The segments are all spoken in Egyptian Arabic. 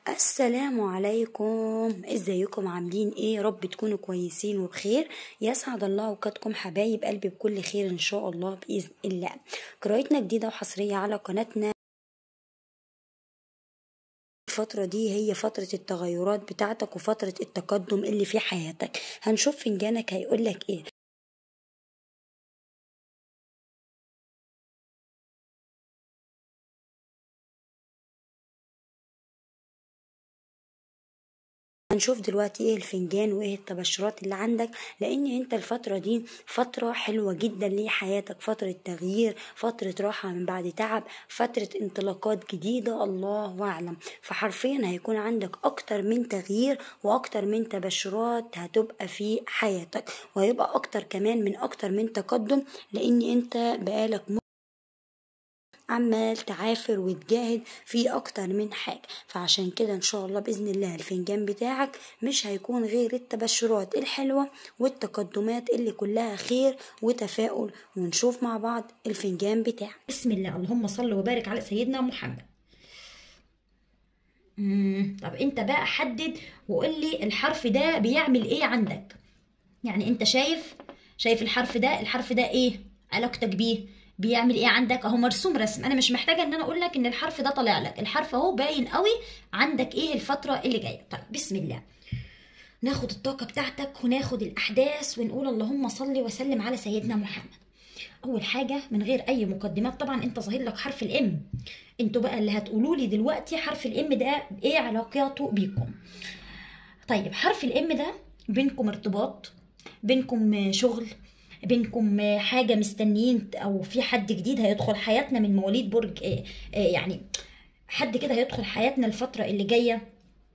السلام عليكم ازيكم عاملين ايه رب تكونوا كويسين وبخير يسعد الله اوقاتكم حبايب قلبي بكل خير ان شاء الله باذن الله قراءتنا جديده وحصريه على قناتنا الفترة دي هي فترة التغيرات بتاعتك وفترة التقدم اللي في حياتك هنشوف فنجانك هيقولك ايه هنشوف دلوقتي ايه الفنجان وايه التبشرات اللي عندك لان انت الفترة دي فترة حلوة جدا لحياتك فترة تغيير فترة راحة من بعد تعب فترة انطلاقات جديدة الله اعلم فحرفيا هيكون عندك اكتر من تغيير واكتر من تبشرات هتبقى في حياتك وهيبقى اكتر كمان من اكتر من تقدم لان انت بقالك عمال تعافر وتجاهد في اكتر من حاجة فعشان كده ان شاء الله باذن الله الفنجان بتاعك مش هيكون غير التبشرات الحلوة والتقدمات اللي كلها خير وتفاؤل ونشوف مع بعض الفنجان بتاعك بسم الله اللهم صل وبارك على سيدنا محمد مم. طب انت بقى حدد وقول لي الحرف ده بيعمل ايه عندك يعني انت شايف شايف الحرف ده الحرف ده ايه علاقتك بيه بيعمل ايه عندك اهو مرسوم رسم انا مش محتاجه ان انا اقول لك ان الحرف ده طالع لك الحرف اهو باين قوي عندك ايه الفتره اللي جايه طيب بسم الله ناخد الطاقه بتاعتك وناخد الاحداث ونقول اللهم صل وسلم على سيدنا محمد اول حاجه من غير اي مقدمات طبعا انت ظاهر لك حرف الام انتوا بقى اللي هتقولوا لي دلوقتي حرف الام ده ايه علاقاته بيكم طيب حرف الام ده بينكم ارتباط بينكم شغل بينكم حاجة مستنيين أو في حد جديد هيدخل حياتنا من مواليد برج يعني حد كده هيدخل حياتنا الفترة اللي جاية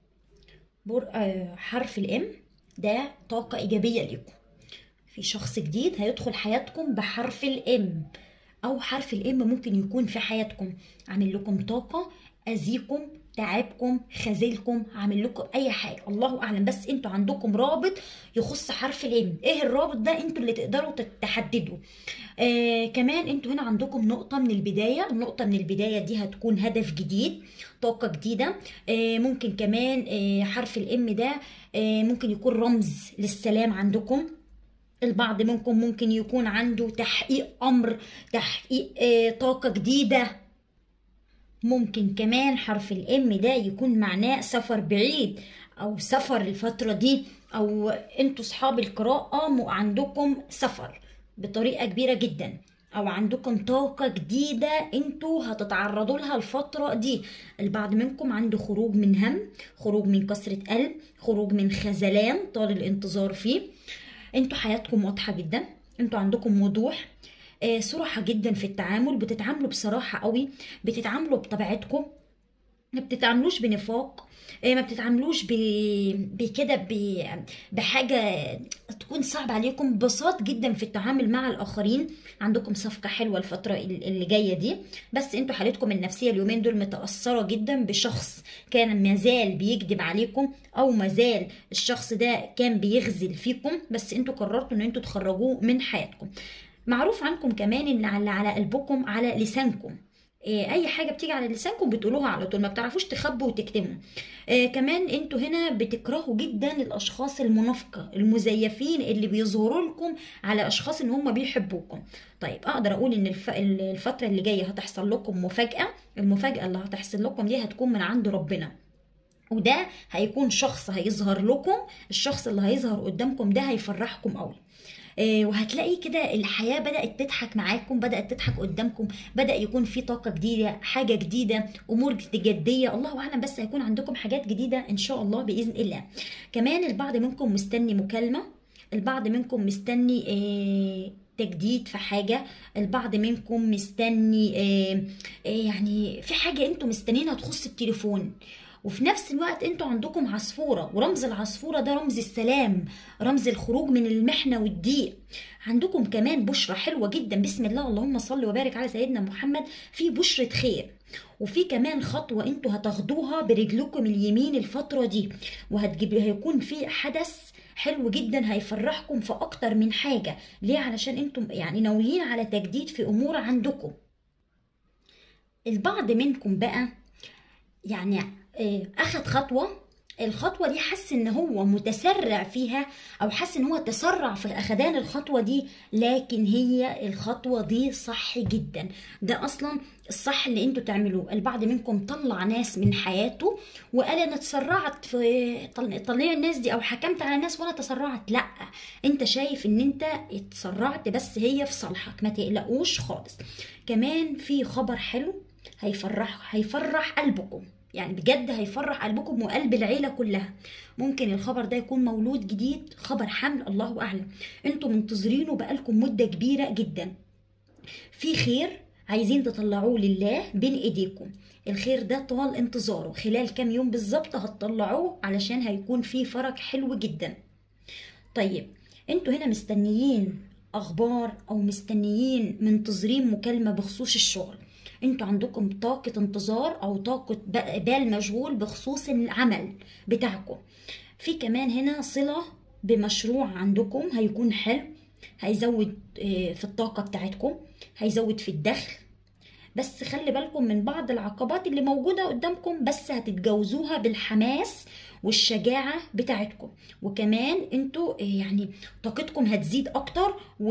حرف الام ده طاقة إيجابية ليكم في شخص جديد هيدخل حياتكم بحرف الام أو حرف الام ممكن يكون في حياتكم عامل لكم طاقة أذيكم تعبكم خذلكم عامل لكم اي حاجه الله اعلم بس انتوا عندكم رابط يخص حرف الام ايه الرابط ده انتوا اللي تقدروا تحددوا آه كمان انتوا هنا عندكم نقطه من البدايه النقطه من البدايه دي هتكون هدف جديد طاقه جديده آه ممكن كمان آه حرف الام ده آه ممكن يكون رمز للسلام عندكم البعض منكم ممكن يكون عنده تحقيق امر تحقيق آه طاقه جديده ممكن كمان حرف الام ده يكون معناه سفر بعيد او سفر الفتره دي او انتوا صحاب القراءه عندكم سفر بطريقه كبيره جدا او عندكم طاقه جديده انتوا هتتعرضوا لها الفتره دي البعض منكم عنده خروج من هم خروج من كسره قلب خروج من خذلان طال الانتظار فيه انتوا حياتكم واضحه جدا انتوا عندكم وضوح آه صراحة جدا في التعامل بتتعاملوا بصراحة قوي بتتعاملوا بطبيعتكم ما بتتعاملوش بنفاق آه ما بتتعاملوش بكده بحاجة تكون صعب عليكم بساط جدا في التعامل مع الآخرين عندكم صفقة حلوة الفترة اللي جاية دي بس انتوا حالتكم النفسية اليومين دول متأثرة جدا بشخص كان مازال بيكذب عليكم أو مازال الشخص ده كان بيغزل فيكم بس انتوا قررتوا ان انتوا تخرجوه من حياتكم معروف عنكم كمان ان اللي على قلبكم على لسانكم إيه اي حاجه بتيجي على لسانكم بتقولوها على طول ما بتعرفوش تخبوا وتكتموا إيه كمان انتوا هنا بتكرهوا جدا الاشخاص المنافقه المزيفين اللي بيظهروا لكم على اشخاص ان هم بيحبوكم طيب اقدر اقول ان الف... الفتره اللي جايه هتحصل لكم مفاجاه المفاجاه اللي هتحصل لكم دي هتكون من عند ربنا وده هيكون شخص هيظهر لكم الشخص اللي هيظهر قدامكم ده هيفرحكم قوي وهتلاقي كده الحياة بدأت تضحك معاكم بدأت تضحك قدامكم بدأ يكون في طاقة جديدة حاجة جديدة أمور جدية الله أعلم بس هيكون عندكم حاجات جديدة إن شاء الله بإذن الله كمان البعض منكم مستني مكالمة البعض منكم مستني آه تجديد في حاجة البعض منكم مستني آه آه يعني في حاجة انتم مستنينها تخص التليفون وفي نفس الوقت انتوا عندكم عصفوره ورمز العصفوره ده رمز السلام رمز الخروج من المحنه والضيق عندكم كمان بشرة حلوة جدا بسم الله اللهم صل وبارك على سيدنا محمد في بشرة خير وفي كمان خطوة انتوا هتاخدوها برجلكم اليمين الفترة دي وهتجيب هيكون في حدث حلو جدا هيفرحكم في اكتر من حاجة ليه علشان انتم يعني ناويين على تجديد في امور عندكم البعض منكم بقى يعني آه، اخد خطوه الخطوه دي حس ان هو متسرع فيها او حس ان هو تسرع في اخدان الخطوه دي لكن هي الخطوه دي صح جدا ده اصلا الصح اللي انتوا تعملوه البعض منكم طلع ناس من حياته وقال انا تسرعت في طل- طلع الناس دي او حكمت على الناس وانا تسرعت لا انت شايف ان انت اتسرعت بس هي في صالحك ما تقلقوش خالص كمان في خبر حلو هيفرح هيفرح قلبكم يعني بجد هيفرح قلبكم وقلب العيلة كلها ممكن الخبر ده يكون مولود جديد خبر حمل الله أعلم انتوا منتظرينه بقالكم مدة كبيرة جدا في خير عايزين تطلعوه لله بين ايديكم الخير ده طال انتظاره خلال كام يوم بالظبط هتطلعوه علشان هيكون فيه فرج حلو جدا طيب انتوا هنا مستنيين اخبار او مستنيين منتظرين مكالمة بخصوص الشغل انتوا عندكم طاقة انتظار او طاقة ب- بال مشغول بخصوص العمل بتاعكم في كمان هنا صلة بمشروع عندكم هيكون حلو هيزود آه، في الطاقة بتاعتكم هيزود في الدخل بس خلي بالكم من بعض العقبات اللي موجودة قدامكم بس هتتجاوزوها بالحماس والشجاعة بتاعتكم وكمان انتوا آه، يعني طاقتكم هتزيد اكتر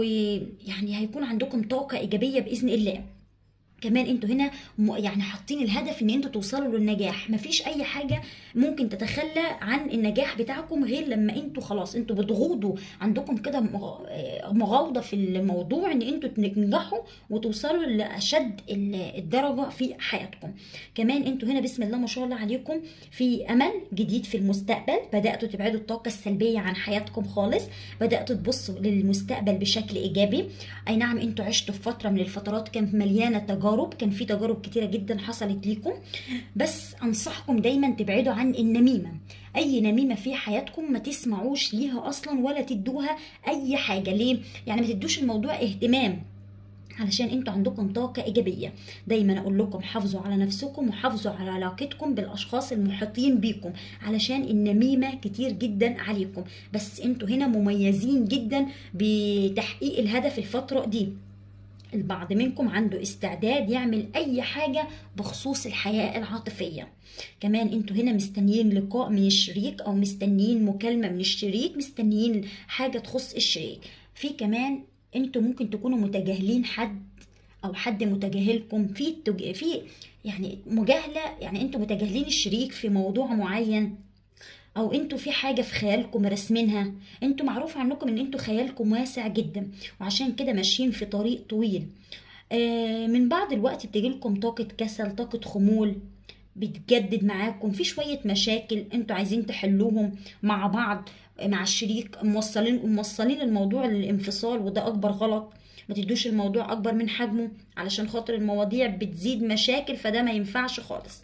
ويعني هيكون عندكم طاقة ايجابية بإذن الله كمان انتوا هنا م- يعني حاطين الهدف ان انتوا توصلوا للنجاح مفيش اي حاجه ممكن تتخلى عن النجاح بتاعكم غير لما انتوا خلاص انتوا بتغوضوا عندكم كده مغ- آه، مغاوضه في الموضوع ان انتوا تنجحوا وتوصلوا لاشد ال- الدرجه في حياتكم كمان انتوا هنا بسم الله ما شاء الله عليكم في امل جديد في المستقبل بداتوا تبعدوا الطاقه السلبيه عن حياتكم خالص بداتوا تبصوا للمستقبل بشكل ايجابي اي نعم انتوا عشتوا في فتره من الفترات كانت مليانه تجارب كان في تجارب كتيره جدا حصلت ليكم بس انصحكم دايما تبعدوا عن النميمه اي نميمه في حياتكم ما تسمعوش ليها اصلا ولا تدوها اي حاجه ليه يعني ما تدوش الموضوع اهتمام علشان انتوا عندكم طاقة إيجابية دايما أقول لكم حافظوا على نفسكم وحافظوا على علاقتكم بالأشخاص المحيطين بيكم علشان النميمة كتير جدا عليكم بس انتوا هنا مميزين جدا بتحقيق الهدف الفترة دي البعض منكم عنده استعداد يعمل اي حاجة بخصوص الحياة العاطفية كمان انتوا هنا مستنيين لقاء من الشريك او مستنيين مكالمة من الشريك مستنيين حاجة تخص الشريك في كمان انتوا ممكن تكونوا متجاهلين حد او حد متجاهلكم في تج... في يعني مجاهلة يعني انتوا متجاهلين الشريك في موضوع معين او انتوا في حاجه في خيالكم راسمينها انتوا معروف عنكم ان انتوا خيالكم واسع جدا وعشان كده ماشيين في طريق طويل آه، من بعض الوقت بتجيلكم طاقه كسل طاقه خمول بتجدد معاكم في شويه مشاكل انتوا عايزين تحلوهم مع بعض مع الشريك موصلين موصلين الموضوع للانفصال وده اكبر غلط ما تدوش الموضوع اكبر من حجمه علشان خاطر المواضيع بتزيد مشاكل فده ما ينفعش خالص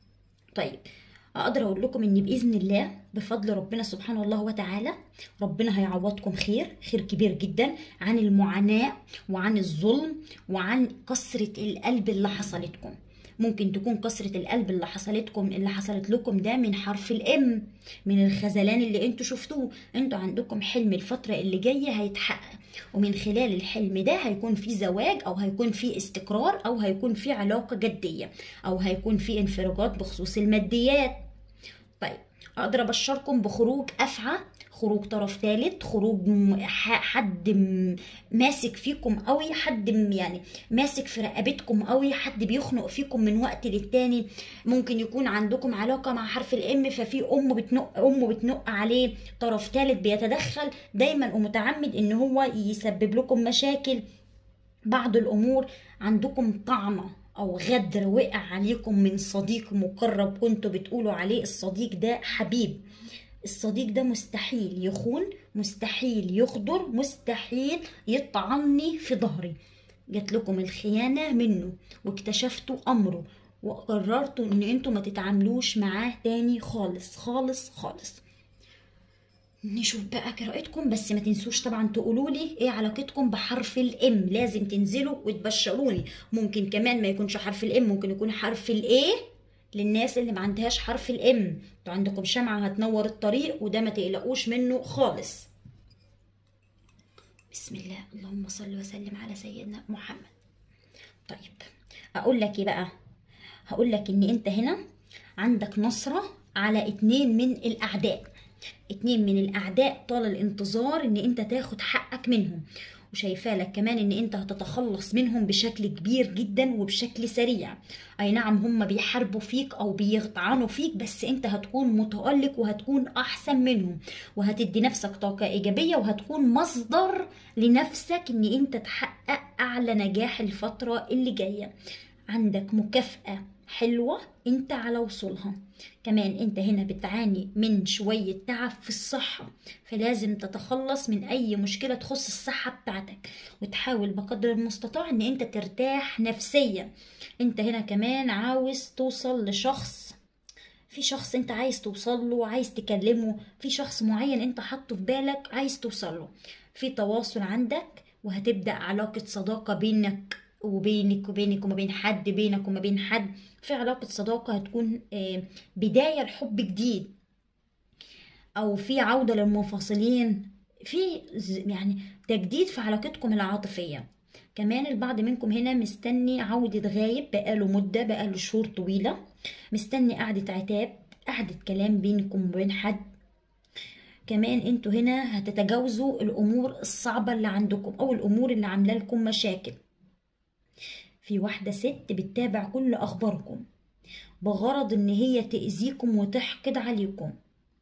طيب اقدر اقول لكم ان باذن الله بفضل ربنا سبحانه الله وتعالى ربنا هيعوضكم خير خير كبير جدا عن المعاناه وعن الظلم وعن كسره القلب اللي حصلتكم ممكن تكون كسرة القلب اللي حصلتكم اللي حصلت لكم ده من حرف الام من الخذلان اللي انتوا شفتوه انتوا عندكم حلم الفترة اللي جاية هيتحقق ومن خلال الحلم ده هيكون في زواج او هيكون في استقرار او هيكون في علاقة جدية او هيكون في انفراجات بخصوص الماديات طيب اقدر ابشركم بخروج افعى خروج طرف ثالث خروج م- ح- حد م- ماسك فيكم قوي حد م- يعني ماسك في رقبتكم قوي حد بيخنق فيكم من وقت للتاني ممكن يكون عندكم علاقة مع حرف الام ففي ام بتنق امه بتنق عليه طرف ثالث بيتدخل دايما ومتعمد ان هو يسبب لكم مشاكل بعض الامور عندكم طعنه او غدر وقع عليكم من صديق مقرب كنتوا بتقولوا عليه الصديق ده حبيب الصديق ده مستحيل يخون مستحيل يغدر مستحيل يطعني في ظهري جات لكم الخيانة منه واكتشفتوا أمره وقررتوا ان انتوا ما تتعاملوش معاه تاني خالص خالص خالص نشوف بقى قراءتكم بس ما تنسوش طبعا تقولوا لي ايه علاقتكم بحرف الام لازم تنزلوا وتبشروني ممكن كمان ما يكونش حرف الام ممكن يكون حرف الايه للناس اللي ما عندهاش حرف الام انتوا عندكم شمعة هتنور الطريق وده ما تقلقوش منه خالص بسم الله اللهم صل وسلم على سيدنا محمد طيب اقول لك ايه بقى هقول لك ان انت هنا عندك نصرة على اتنين من الأعداء اتنين من الأعداء طال الانتظار إن أنت تاخد حقك منهم وشايفاه لك كمان ان انت هتتخلص منهم بشكل كبير جدا وبشكل سريع اي نعم هم بيحاربوا فيك او بيطعنوا فيك بس انت هتكون متألق وهتكون احسن منهم وهتدي نفسك طاقة ايجابية وهتكون مصدر لنفسك ان انت تحقق اعلى نجاح الفترة اللي جاية عندك مكافأة حلوة انت على وصولها كمان انت هنا بتعاني من شوية تعب في الصحة فلازم تتخلص من اي مشكلة تخص الصحة بتاعتك وتحاول بقدر المستطاع ان انت ترتاح نفسيا انت هنا كمان عاوز توصل لشخص في شخص انت عايز توصل له عايز تكلمه في شخص معين انت حاطه في بالك عايز توصل له في تواصل عندك وهتبدأ علاقة صداقة بينك وبينك وبينك وما بين حد بينك وما بين حد في علاقة صداقة هتكون بداية لحب جديد أو في عودة للمنفصلين في يعني تجديد في علاقتكم العاطفية كمان البعض منكم هنا مستني عودة غايب بقاله مدة بقاله شهور طويلة مستني قعدة عتاب قعدة كلام بينكم وبين حد كمان انتوا هنا هتتجاوزوا الامور الصعبة اللي عندكم او الامور اللي عاملة لكم مشاكل في واحدة ست بتتابع كل أخباركم بغرض إن هي تأذيكم وتحقد عليكم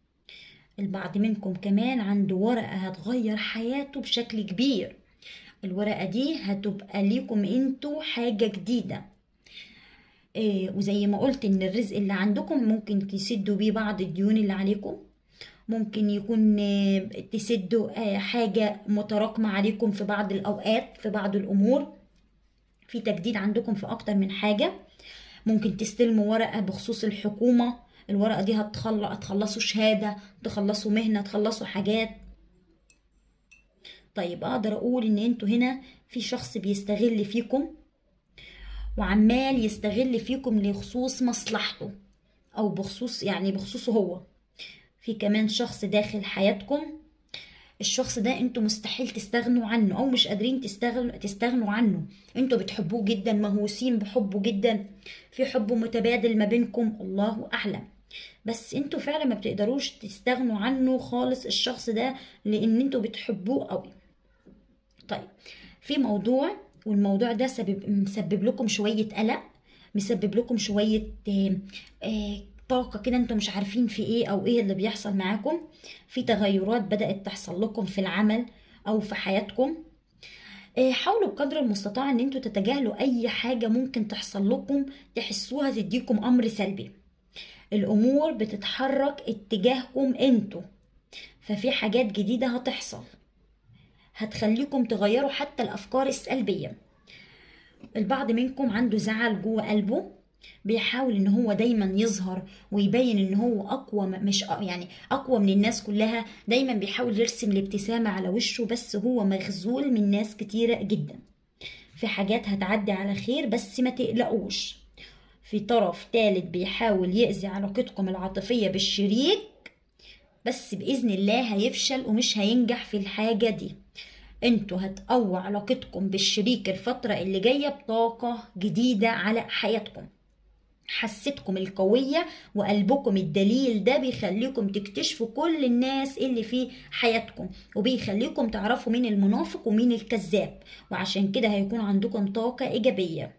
البعض منكم كمان عنده ورقة هتغير حياته بشكل كبير الورقة دي هتبقى ليكم انتوا حاجة جديدة إيه وزي ما قلت ان الرزق اللي عندكم ممكن تسدوا بيه بعض الديون اللي عليكم ممكن يكون تسدوا حاجة متراكمة عليكم في بعض الأوقات في بعض الأمور في تجديد عندكم في اكتر من حاجة ممكن تستلموا ورقة بخصوص الحكومة الورقة دي هتخل... هتخلصوا شهادة تخلصوا مهنة تخلصوا حاجات طيب اقدر اقول ان انتوا هنا في شخص بيستغل فيكم وعمال يستغل فيكم لخصوص مصلحته او بخصوص يعني بخصوصه هو في كمان شخص داخل حياتكم الشخص ده انتوا مستحيل تستغنوا عنه او مش قادرين تستغنوا تستغنوا عنه انتوا بتحبوه جدا مهووسين بحبه جدا في حب متبادل ما بينكم الله اعلم بس انتوا فعلا ما بتقدروش تستغنوا عنه خالص الشخص ده لان انتوا بتحبوه قوي طيب في موضوع والموضوع ده سبب مسبب لكم شوية قلق مسبب لكم شوية آه آه طاقة كده انتوا مش عارفين في ايه او ايه اللي بيحصل معاكم في تغيرات بدأت تحصل لكم في العمل او في حياتكم حاولوا بقدر المستطاع ان انتوا تتجاهلوا اي حاجة ممكن تحصل لكم تحسوها تديكم امر سلبي الامور بتتحرك اتجاهكم انتوا ففي حاجات جديدة هتحصل هتخليكم تغيروا حتى الافكار السلبية البعض منكم عنده زعل جوه قلبه بيحاول ان هو دايما يظهر ويبين ان هو اقوى مش يعني اقوى من الناس كلها دايما بيحاول يرسم الابتسامة على وشه بس هو مخزول من ناس كتيرة جدا في حاجات هتعدي على خير بس ما تقلقوش في طرف تالت بيحاول يأذي علاقتكم العاطفية بالشريك بس بإذن الله هيفشل ومش هينجح في الحاجة دي انتوا هتقوى علاقتكم بالشريك الفترة اللي جاية بطاقة جديدة على حياتكم حستكم القوية وقلبكم الدليل ده بيخليكم تكتشفوا كل الناس اللي في حياتكم وبيخليكم تعرفوا مين المنافق ومين الكذاب وعشان كده هيكون عندكم طاقة إيجابية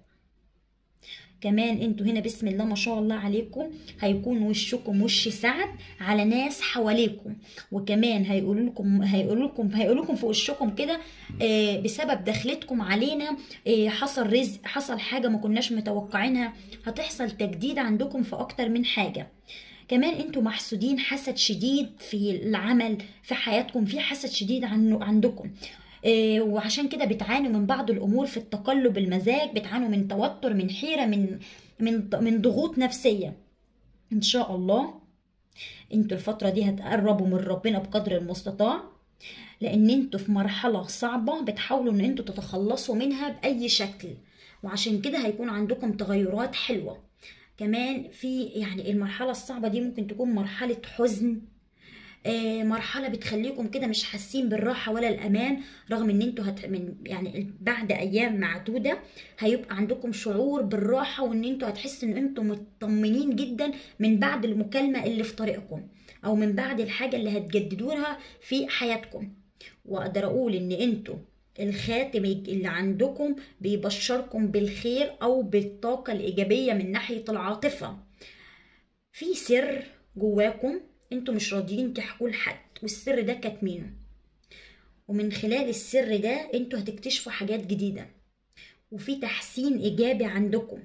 كمان انتوا هنا بسم الله ما شاء الله عليكم هيكون وشكم وش سعد على ناس حواليكم وكمان هيقولوا لكم هيقولوا لكم هيقولوا لكم في وشكم كده آه بسبب دخلتكم علينا آه حصل رزق حصل حاجه ما كناش متوقعينها هتحصل تجديد عندكم في اكتر من حاجه كمان انتوا محسودين حسد شديد في العمل في حياتكم في حسد شديد عنه عندكم إيه وعشان كده بتعانوا من بعض الامور في التقلب المزاج بتعانوا من توتر من حيره من من من ضغوط نفسيه ان شاء الله انتوا الفتره دي هتقربوا من ربنا بقدر المستطاع لان انتوا في مرحله صعبه بتحاولوا ان انتوا تتخلصوا منها باي شكل وعشان كده هيكون عندكم تغيرات حلوه كمان في يعني المرحله الصعبه دي ممكن تكون مرحله حزن آه، مرحله بتخليكم كده مش حاسين بالراحه ولا الامان رغم ان انتوا هت... من يعني بعد ايام معدوده هيبقى عندكم شعور بالراحه وان انتوا هتحسوا ان انتوا مطمنين جدا من بعد المكالمه اللي في طريقكم او من بعد الحاجه اللي هتجددوها في حياتكم واقدر اقول ان انتوا الخاتم اللي عندكم بيبشركم بالخير او بالطاقه الايجابيه من ناحيه العاطفه في سر جواكم انتوا مش راضيين تحكوه لحد والسر ده كاتمينه ومن خلال السر ده انتوا هتكتشفوا حاجات جديدة وفي تحسين ايجابي عندكم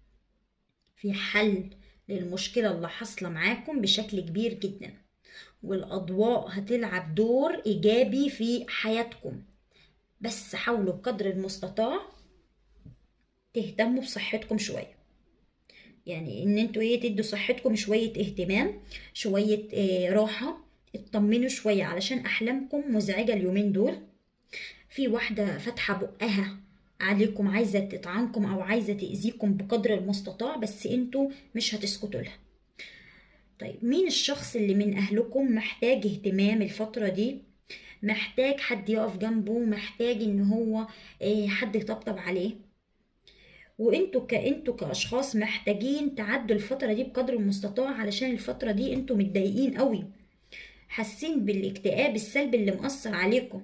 في حل للمشكلة اللي حاصلة معاكم بشكل كبير جدا والاضواء هتلعب دور ايجابي في حياتكم بس حاولوا بقدر المستطاع تهتموا بصحتكم شويه يعني ان انتوا ايه تدوا صحتكم شويه اهتمام شويه آه راحه اطمنوا شويه علشان احلامكم مزعجه اليومين دول في واحده فاتحه بقها عليكم عايزه تطعنكم او عايزه تاذيكم بقدر المستطاع بس انتوا مش هتسكتوا لها طيب مين الشخص اللي من اهلكم محتاج اهتمام الفتره دي محتاج حد يقف جنبه محتاج ان هو آه حد يطبطب عليه وانتوا كانتوا كاشخاص محتاجين تعدوا الفتره دي بقدر المستطاع علشان الفتره دي انتوا متضايقين قوي حاسين بالاكتئاب السلبي اللي مأثر عليكم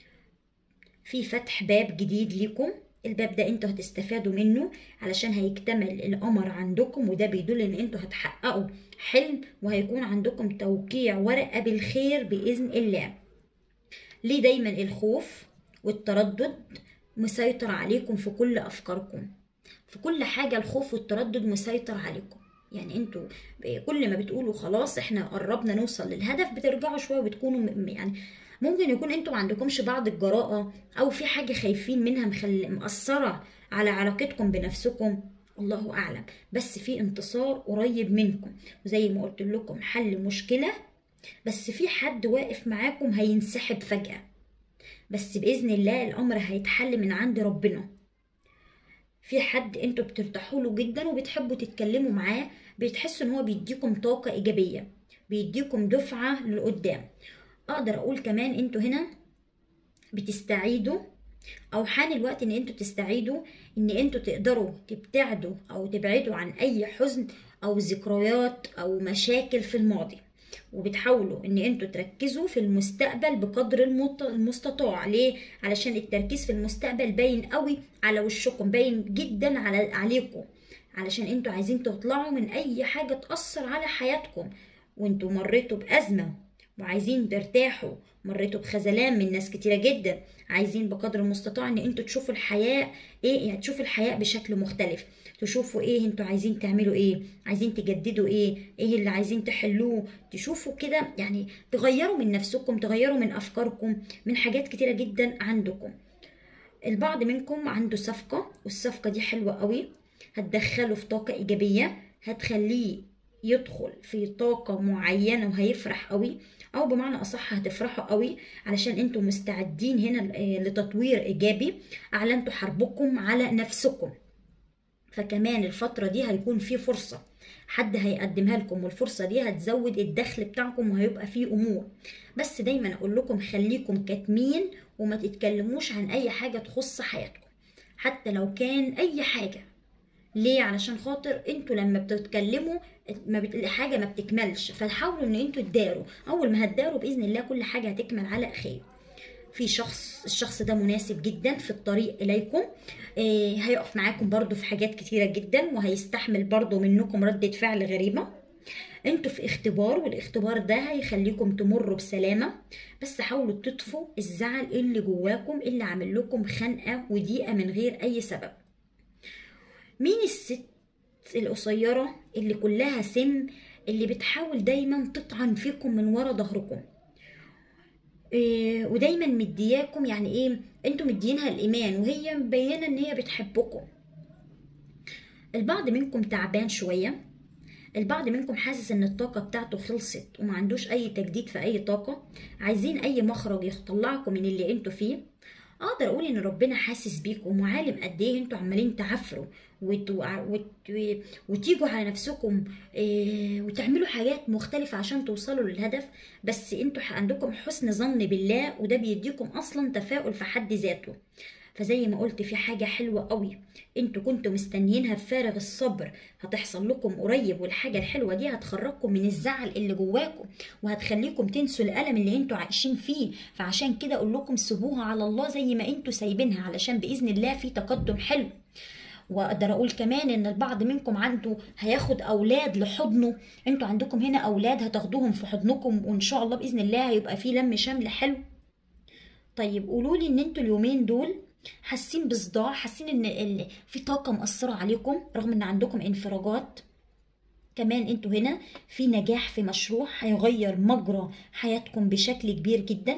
في فتح باب جديد ليكم الباب ده انتوا هتستفادوا منه علشان هيكتمل القمر عندكم وده بيدل ان انتوا هتحققوا حلم وهيكون عندكم توقيع ورقه بالخير باذن الله ليه دايما الخوف والتردد مسيطر عليكم في كل افكاركم في كل حاجة الخوف والتردد مسيطر عليكم يعني انتوا كل ما بتقولوا خلاص احنا قربنا نوصل للهدف بترجعوا شوية وبتكونوا يعني ممكن يكون انتوا ما عندكمش بعض الجراءة او في حاجة خايفين منها مخل... مأثرة على علاقتكم بنفسكم الله اعلم بس في انتصار قريب منكم وزي ما قلت لكم حل مشكلة بس في حد واقف معاكم هينسحب فجأة بس بإذن الله الأمر هيتحل من عند ربنا في حد انتوا بترتاحوا له جدا وبتحبوا تتكلموا معاه بتحسوا ان هو بيديكم طاقه ايجابيه بيديكم دفعه لقدام اقدر اقول كمان انتوا هنا بتستعيدوا او حان الوقت ان انتوا تستعيدوا ان انتوا تقدروا تبتعدوا او تبعدوا عن اي حزن او ذكريات او مشاكل في الماضي وبتحاولوا ان انتوا تركزوا في المستقبل بقدر المستطاع ليه علشان التركيز في المستقبل باين قوي على وشكم باين جدا على عليكم علشان انتوا عايزين تطلعوا من اي حاجه تاثر على حياتكم وانتوا مريتوا بازمه وعايزين ترتاحوا مريتوا بخذلان من ناس كتيره جدا عايزين بقدر المستطاع ان انتوا تشوفوا الحياه ايه يعني تشوفوا الحياه بشكل مختلف تشوفوا ايه انتوا عايزين تعملوا ايه عايزين تجددوا ايه ايه اللي عايزين تحلوه تشوفوا كده يعني تغيروا من نفسكم تغيروا من افكاركم من حاجات كتيره جدا عندكم البعض منكم عنده صفقه والصفقه دي حلوه قوي هتدخله في طاقه ايجابيه هتخليه يدخل في طاقة معينة وهيفرح قوي او بمعنى اصح هتفرحوا قوي علشان انتوا مستعدين هنا لتطوير ايجابي اعلنتوا حربكم على نفسكم فكمان الفترة دي هيكون في فرصة حد هيقدمها لكم والفرصة دي هتزود الدخل بتاعكم وهيبقى فيه أمور بس دايما أقول لكم خليكم كاتمين وما تتكلموش عن أي حاجة تخص حياتكم حتى لو كان أي حاجة ليه علشان خاطر انتوا لما بتتكلموا ما بت... حاجه ما بتكملش فحاولوا ان انتوا تداروا اول ما هتداروا باذن الله كل حاجه هتكمل على خير في شخص الشخص ده مناسب جدا في الطريق اليكم آه هيقف معاكم برضو في حاجات كتيره جدا وهيستحمل برضو منكم ردة فعل غريبه انتوا في اختبار والاختبار ده هيخليكم تمروا بسلامة بس حاولوا تطفوا الزعل اللي جواكم اللي عامل لكم خنقة وضيقة من غير اي سبب مين الست القصيرة اللي كلها سم اللي بتحاول دايما تطعن فيكم من ورا ظهركم إيه ودايما مدياكم يعني ايه انتوا مدينها الايمان وهي مبينه ان هي بتحبكم البعض منكم تعبان شويه البعض منكم حاسس ان الطاقه بتاعته خلصت وما عندوش اي تجديد في اي طاقه عايزين اي مخرج يطلعكم من اللي انتوا فيه اقدر اقول ان ربنا حاسس بيكم وعالم قد ايه انتوا عمالين تعفروا وت... وت... وتيجوا على نفسكم إيه... وتعملوا حاجات مختلفة عشان توصلوا للهدف بس انتوا عندكم حسن ظن بالله وده بيديكم اصلا تفاؤل في حد ذاته فزي ما قلت في حاجة حلوة قوي انتوا كنتوا مستنيينها بفارغ الصبر هتحصل لكم قريب والحاجة الحلوة دي هتخرجكم من الزعل اللي جواكم وهتخليكم تنسوا الألم اللي انتوا عايشين فيه فعشان كده اقول لكم سيبوها على الله زي ما انتوا سايبينها علشان بإذن الله في تقدم حلو واقدر اقول كمان ان البعض منكم عنده هياخد اولاد لحضنه انتوا عندكم هنا اولاد هتاخدوهم في حضنكم وان شاء الله باذن الله هيبقى في لم شمل حلو طيب قولوا لي ان انتوا اليومين دول حاسين بصداع حاسين ان ال... في طاقه مأثره عليكم رغم ان عندكم انفراجات كمان انتوا هنا في نجاح في مشروع هيغير مجرى حياتكم بشكل كبير جدا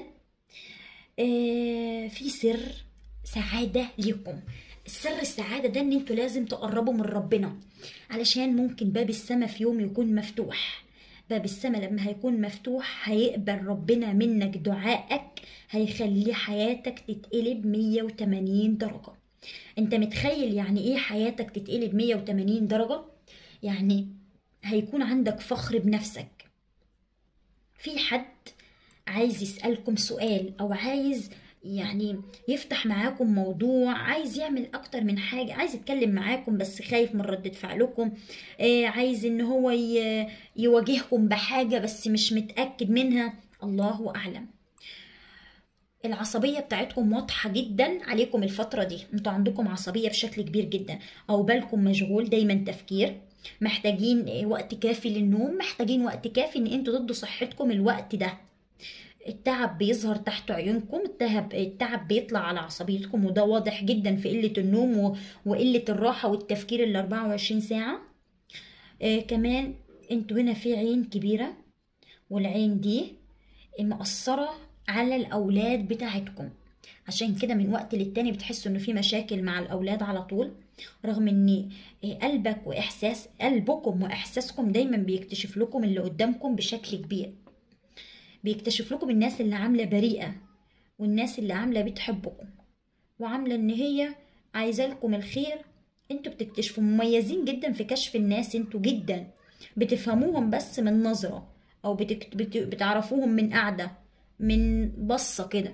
آه في سر سعاده ليكم سر السعادة ده ان انتوا لازم تقربوا من ربنا علشان ممكن باب السماء في يوم يكون مفتوح باب السماء لما هيكون مفتوح هيقبل ربنا منك دعائك هيخلي حياتك تتقلب 180 درجة انت متخيل يعني ايه حياتك تتقلب 180 درجة يعني هيكون عندك فخر بنفسك في حد عايز يسألكم سؤال او عايز يعني يفتح معاكم موضوع عايز يعمل اكتر من حاجة عايز يتكلم معاكم بس خايف من ردة فعلكم آه عايز ان هو يواجهكم بحاجة بس مش متأكد منها الله اعلم العصبية بتاعتكم واضحة جدا عليكم الفترة دي انتوا عندكم عصبية بشكل كبير جدا او بالكم مشغول دايما تفكير محتاجين وقت كافي للنوم محتاجين وقت كافي ان انتوا تدوا صحتكم الوقت ده التعب بيظهر تحت عيونكم التعب التعب بيطلع على عصبيتكم وده واضح جدا في قلة النوم و... وقلة الراحة والتفكير ال 24 ساعة آه كمان انتوا هنا في عين كبيرة والعين دي مأثرة على الأولاد بتاعتكم عشان كده من وقت للتاني بتحسوا انه في مشاكل مع الأولاد على طول رغم ان قلبك واحساس قلبكم واحساسكم دايما بيكتشف لكم اللي قدامكم بشكل كبير بيكتشف لكم الناس اللي عاملة بريئة والناس اللي عاملة بتحبكم وعاملة ان هي عايزة لكم الخير انتوا بتكتشفوا مميزين جدا في كشف الناس انتوا جدا بتفهموهم بس من نظرة او بتكت... بت... بتعرفوهم من قعدة من بصة كده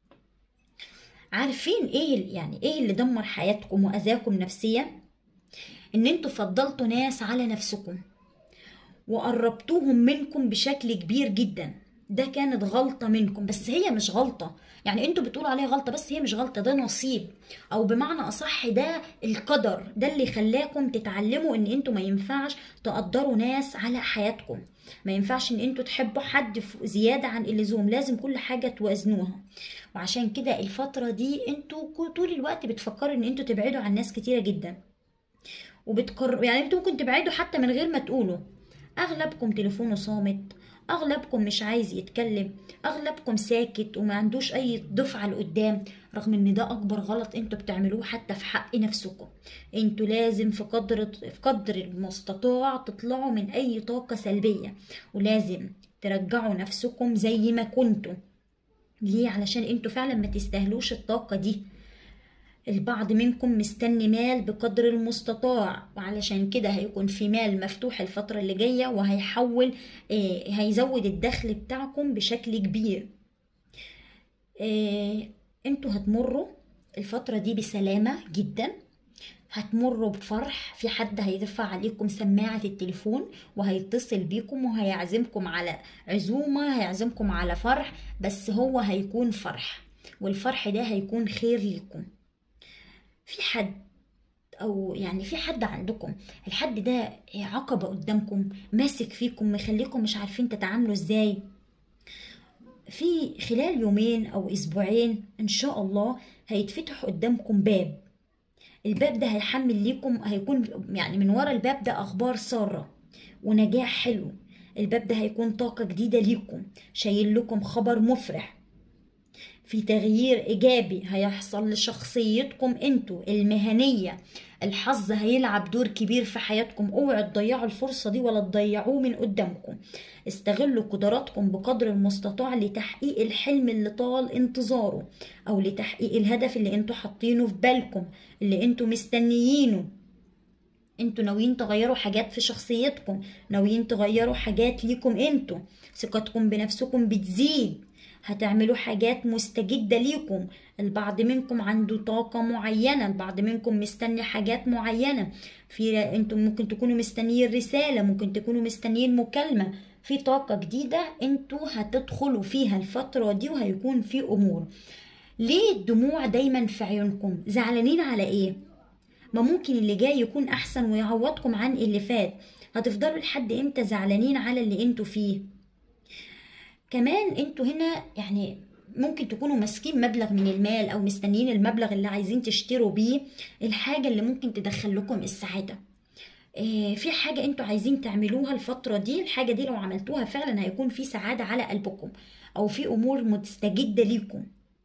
عارفين ايه يعني ايه اللي دمر حياتكم واذاكم نفسيا ان انتوا فضلتوا ناس على نفسكم وقربتوهم منكم بشكل كبير جدا ده كانت غلطة منكم بس هي مش غلطة يعني انتوا بتقولوا عليها غلطة بس هي مش غلطة ده نصيب او بمعنى اصح ده القدر ده اللي خلاكم تتعلموا ان انتوا ما ينفعش تقدروا ناس على حياتكم ما ينفعش ان انتوا تحبوا حد زيادة عن اللزوم لازم كل حاجة توازنوها وعشان كده الفترة دي انتوا طول الوقت بتفكروا ان انتوا تبعدوا عن ناس كتيرة جدا وبتقر يعني انتوا ممكن تبعدوا حتى من غير ما تقولوا اغلبكم تليفونه صامت اغلبكم مش عايز يتكلم اغلبكم ساكت وما عندوش اي دفعه لقدام رغم ان ده اكبر غلط انتوا بتعملوه حتى في حق نفسكم انتوا لازم في قدر في قدر المستطاع تطلعوا من اي طاقه سلبيه ولازم ترجعوا نفسكم زي ما كنتوا ليه علشان انتوا فعلا ما تستاهلوش الطاقه دي البعض منكم مستني مال بقدر المستطاع وعلشان كده هيكون في مال مفتوح الفترة اللي جاية وهيحول آه هيزود الدخل بتاعكم بشكل كبير آه انتوا هتمروا الفترة دي بسلامة جدا هتمروا بفرح في حد هيرفع عليكم سماعة التليفون وهيتصل بيكم وهيعزمكم على عزومة هيعزمكم على فرح بس هو هيكون فرح والفرح ده هيكون خير ليكم في حد او يعني في حد عندكم الحد ده عقبة قدامكم ماسك فيكم مخليكم مش عارفين تتعاملوا ازاي في خلال يومين او اسبوعين ان شاء الله هيتفتح قدامكم باب الباب ده هيحمل ليكم هيكون يعني من ورا الباب ده اخبار سارة ونجاح حلو الباب ده هيكون طاقة جديدة ليكم شايل لكم خبر مفرح في تغيير ايجابي هيحصل لشخصيتكم انتوا المهنيه الحظ هيلعب دور كبير في حياتكم اوعوا تضيعوا الفرصه دي ولا تضيعوه من قدامكم استغلوا قدراتكم بقدر المستطاع لتحقيق الحلم اللي طال انتظاره او لتحقيق الهدف اللي انتوا حاطينه في بالكم اللي انتوا مستنيينه انتوا ناويين تغيروا حاجات في شخصيتكم ناويين تغيروا حاجات ليكم انتوا ثقتكم بنفسكم بتزيد هتعملوا حاجات مستجدة ليكم البعض منكم عنده طاقة معينة البعض منكم مستني حاجات معينة في انتم ممكن تكونوا مستنيين رسالة ممكن تكونوا مستنيين مكالمة في طاقة جديدة انتوا هتدخلوا فيها الفترة دي وهيكون في امور ليه الدموع دايما في عيونكم زعلانين على ايه ما ممكن اللي جاي يكون احسن ويعوضكم عن اللي فات هتفضلوا لحد امتى زعلانين على اللي انتوا فيه كمان انتوا هنا يعني ممكن تكونوا ماسكين مبلغ من المال او مستنيين المبلغ اللي عايزين تشتروا بيه الحاجة اللي ممكن تدخل لكم السعادة إيه في حاجة انتوا عايزين تعملوها الفترة دي الحاجة دي لو عملتوها فعلا هيكون في سعادة على قلبكم او في امور مستجدة ليكم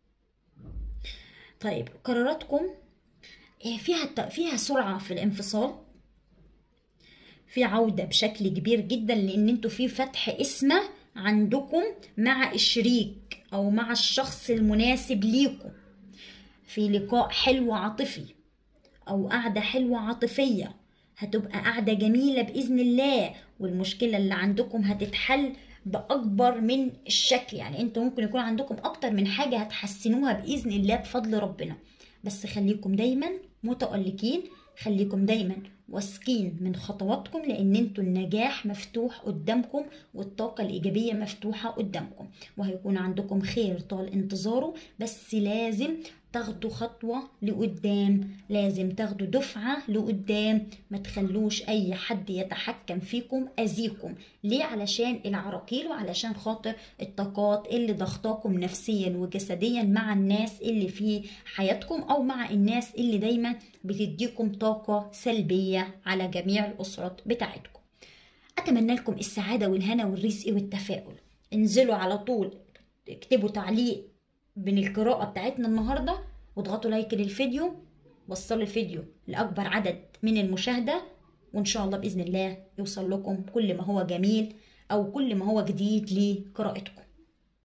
طيب قراراتكم إيه فيها فيها سرعة في الانفصال في عودة بشكل كبير جدا لان انتوا في فتح اسمه عندكم مع الشريك او مع الشخص المناسب ليكم في لقاء حلو عاطفي او قعدة حلوة عاطفية هتبقى قعدة جميلة بإذن الله والمشكلة اللي عندكم هتتحل بأكبر من الشكل يعني انتوا ممكن يكون عندكم أكتر من حاجة هتحسنوها بإذن الله بفضل ربنا بس خليكم دايما متألقين خليكم دايما واثقين من خطواتكم لان انتوا النجاح مفتوح قدامكم والطاقه الايجابيه مفتوحه قدامكم وهيكون عندكم خير طال انتظاره بس لازم تاخدوا خطوة لقدام لازم تاخدوا دفعة لقدام ما تخلوش أي حد يتحكم فيكم أذيكم ليه علشان العراقيل وعلشان خاطر الطاقات اللي ضغطاكم نفسيا وجسديا مع الناس اللي في حياتكم أو مع الناس اللي دايما بتديكم طاقة سلبية على جميع الأسرات بتاعتكم أتمنى لكم السعادة والهنا والرزق والتفاؤل انزلوا على طول اكتبوا تعليق من القراءة بتاعتنا النهاردة واضغطوا لايك للفيديو وصلوا الفيديو لأكبر عدد من المشاهدة وإن شاء الله بإذن الله يوصل لكم كل ما هو جميل أو كل ما هو جديد لقراءتكم